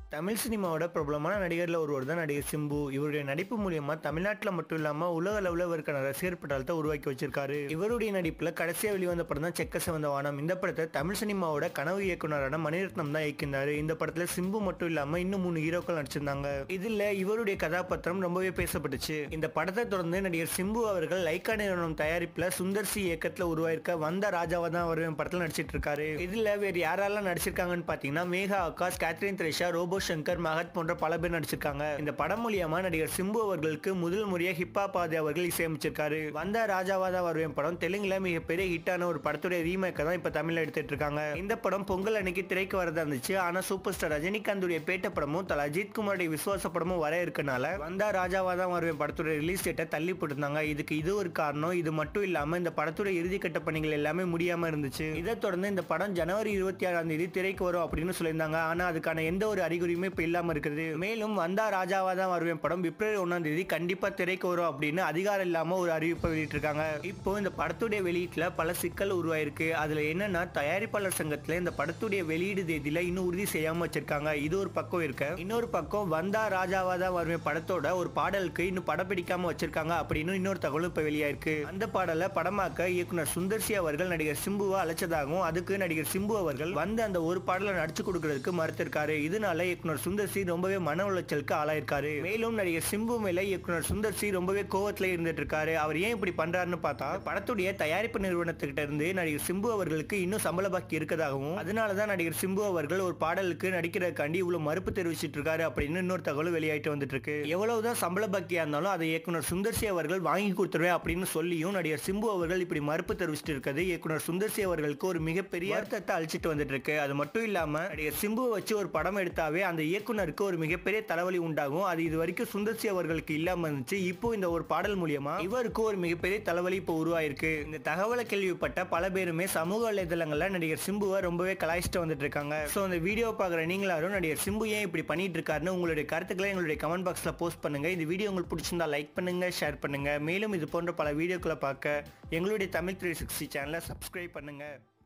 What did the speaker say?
தமிழ் சினிமாவோட பிரபலமான நடிகர்ல ஒருவர் தான் நடிகர் சிம்பு இவருடைய நடிப்பு மூலியமா தமிழ்நாட்டில் மட்டும் இல்லாம உலக அளவில் இவருக்கான ரசிகர் பட்டாளத்தை உருவாக்கி வச்சிருக்காரு இவருடைய நடிப்புல கடைசியா வெளிவந்த படம் தான் செக்க சிவந்த வானம் இந்த படத்தை தமிழ் சினிமாவோட கனவு இயக்குனரான மணிரத்னம் தான் இயக்கினாரு இந்த படத்துல சிம்பு மட்டும் இல்லாம இன்னும் மூணு ஹீரோக்கள் நடிச்சிருந்தாங்க இதுல இவருடைய கதாபாத்திரம் ரொம்பவே பேசப்பட்டுச்சு இந்த படத்தை தொடர்ந்து நடிகர் சிம்பு அவர்கள் லைக்கா நிறுவனம் தயாரிப்புல சுந்தர் சி இயக்கத்துல உருவாயிருக்க வந்த ராஜாவா தான் அவர் படத்துல நடிச்சிட்டு இருக்காரு இதுல வேற யாரெல்லாம் நடிச்சிருக்காங்கன்னு பாத்தீங்கன்னா மேகா ஆகாஷ் கேத்ரின் த்ரிஷா ரோபோ சங்கர் மகத் போன்ற பல பேர் நடிச்சிருக்காங்க இந்த படம் மூலியமா நடிகர் சிம்பு அவர்களுக்கு முதல் முறையா ஹிப்பா பாதி அவர்கள் இசையமைச்சிருக்காரு வந்த ராஜாவாதா வருவேன் படம் தெலுங்குல மிகப்பெரிய ஹிட்டான ஒரு படத்துடைய ரீமேக்கை தான் இப்ப தமிழ்ல எடுத்துட்டு இருக்காங்க இந்த படம் பொங்கல் அன்னைக்கு திரைக்கு வரதா இருந்துச்சு ஆனா சூப்பர் ஸ்டார் ரஜினிகாந்துடைய பேட்ட படமும் தல அஜித் குமாருடைய விசுவாச படமும் வர இருக்கனால வந்தா ராஜாவாதா வருவேன் படத்துடைய ரிலீஸ் டேட்டை தள்ளி போட்டிருந்தாங்க இதுக்கு இது ஒரு காரணம் இது மட்டும் இல்லாம இந்த படத்துடைய இறுதிக்கட்ட பணிகள் எல்லாமே முடியாம இருந்துச்சு இதை தொடர்ந்து இந்த படம் ஜனவரி இருபத்தி ஆறாம் தேதி திரைக்கு வரும் அப்படின்னு சொல்லியிருந்தாங்க ஆனா அதுக்கான எந்த ஒரு அறிகுறியுமே இப்ப இல்லாம இருக்குது மேலும் வந்தா ராஜாவா தான் வருவேன் படம் பிப்ரவரி ஒன்னாம் தேதி கண்டிப்பா திரைக்கு வரும் அப்படின்னு அதிகாரம் இல்லாம ஒரு அறிவிப்பை வெளியிட்டிருக்காங்க இப்போ இந்த படத்துடைய வெளியீட்டுல பல சிக்கல் உருவாயிருக்கு அதுல என்னன்னா தயாரிப்பாளர் சங்கத்துல இந்த படத்துடைய வெளியீடு தேதியில இன்னும் உறுதி செய்யாம வச்சிருக்காங்க இது ஒரு பக்கம் இருக்க இன்னொரு பக்கம் வந்தா ராஜாவா தான் வருவேன் படத்தோட ஒரு பாடலுக்கு இன்னும் படம் பிடிக்காம வச்சிருக்காங்க அப்படின்னு இன்னொரு தகவலும் இப்ப வெளியாயிருக்கு அந்த பாடலை படமாக்க இயக்குனர் சுந்தர்சி அவர்கள் நடிகர் சிம்புவை அழைச்சதாகவும் அதுக்கு நடிகர் சிம்பு அவர்கள் வந்து அந்த ஒரு பாடலை நடிச்சு கொடுக்கறதுக்கு மறுத்திருக்காரு இதனால இயக்குனர் சுந்தர் சி ரொம்பவே மன உளைச்சலுக்கு ஆளாயிருக்காரு மேலும் நடிகர் சிம்பு மேல இயக்குனர் சுந்தர் சி ரொம்பவே கோவத்துல இருந்துட்டு இருக்காரு அவர் ஏன் இப்படி பண்றாருன்னு பார்த்தா படத்துடைய தயாரிப்பு நிறுவனத்துக்கிட்ட இருந்து நடிகர் சிம்பு அவர்களுக்கு இன்னும் சம்பள பாக்கி இருக்கதாகவும் அதனாலதான் நடிகர் சிம்பு அவர்கள் ஒரு பாடலுக்கு நடிக்கிறதுக்காண்டி இவ்வளவு மறுப்பு தெரிவிச்சிட்டு இருக்காரு அப்படின்னு இன்னொரு தகவல் வெளியாயிட்டு வந்துட்டு இருக்கு எவ்வளவுதான் சம்பள பாக்கியா இருந்தாலும் அதை இயக்குனர் சுந்தர்சி அவர்கள் வாங்கி கொடுத்துருவேன் அப்படின்னு சொல்லியும் நடிகர் சிம்பு அவர்கள் இப்படி மறுப்பு தெரிவிச்சிட்டு இருக்கிறது இயக்குனர் சுந்தர்சி அவர்களுக்கு ஒரு மிகப்பெரிய அர்த்தத்தை அழிச்சிட்டு வந்துட்டு இருக்கு அது மட்டும் இல்லாம நடிகர் சிம்புவை வச்சு ஒரு படம் எடுத்தாவே அந்த இயக்குனருக்கு ஒரு மிகப்பெரிய தலைவலி உண்டாகும் அது இது வரைக்கும் சுந்தர்சி அவர்களுக்கு இல்லாம இருந்துச்சு இப்போ இந்த ஒரு பாடல் மூலியமா இவருக்கு ஒரு மிகப்பெரிய தலைவலி இப்போ உருவாயிருக்கு இந்த தகவலை கேள்விப்பட்ட பல பேருமே சமூக வலைதளங்கள்ல நடிகர் சிம்புவை ரொம்பவே கலாய்ச்சிட்டு வந்துட்டு இருக்காங்க ஸோ அந்த வீடியோ பார்க்குற நீங்களாரும் நடிகர் சிம்பு ஏன் இப்படி பண்ணிட்டு இருக்காருன்னு உங்களுடைய கருத்துக்களை எங்களுடைய கமெண்ட் பாக்ஸ்ல போஸ்ட் பண்ணுங்க இந்த வீடியோ உங்களுக்கு பிடிச்சிருந்தா லைக் பண்ணுங்க ஷேர் பண்ணுங்க மேலும் இது போன்ற பல வீடியோக்களை பார்க்க எங்களுடைய தமிழ் த்ரீ சிக்ஸ்டி சேனலை சப்ஸ்கிரைப் பண்ணுங்க